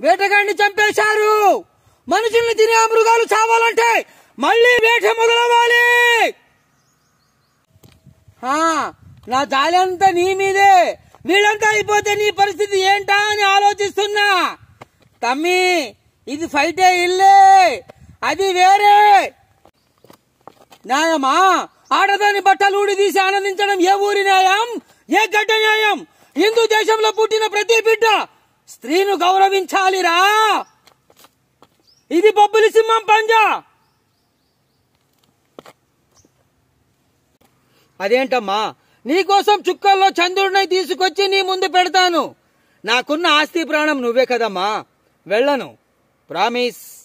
వేటగాడిని చంపేశారు మనుషుల్ని తినే ఆ మృగాలు చావాలంటే మళ్ళీ వేట మొదలవ్వాలి ఆ, నా జాలి అంతా నీ మీదే వీళ్ళంతా అయిపోతే నీ పరిస్థితి ఏంటా అని ఆలోచిస్తున్నా తమ్మి ఇది ఫైటే ఇల్లే అది వేరే న్యాయమా ఆడదాని బట్టలు ఊడి తీసి ఆనందించడం ఏ ఊరి న్యాయం ఏ గడ్డ న్యాయం హిందూ దేశంలో పుట్టిన ప్రతి బిడ్డ స్త్రీను గౌరవించాలిరా ఇది బొబ్బులి సింహం పంజా అదేంటమ్మా నీకోసం చుక్కల్లో చంద్రుడిని తీసుకొచ్చి నీ ముందు పెడతాను నాకున్న ఆస్తి ప్రాణం నువ్వే కదమ్మా వెళ్ళను ప్రామిస్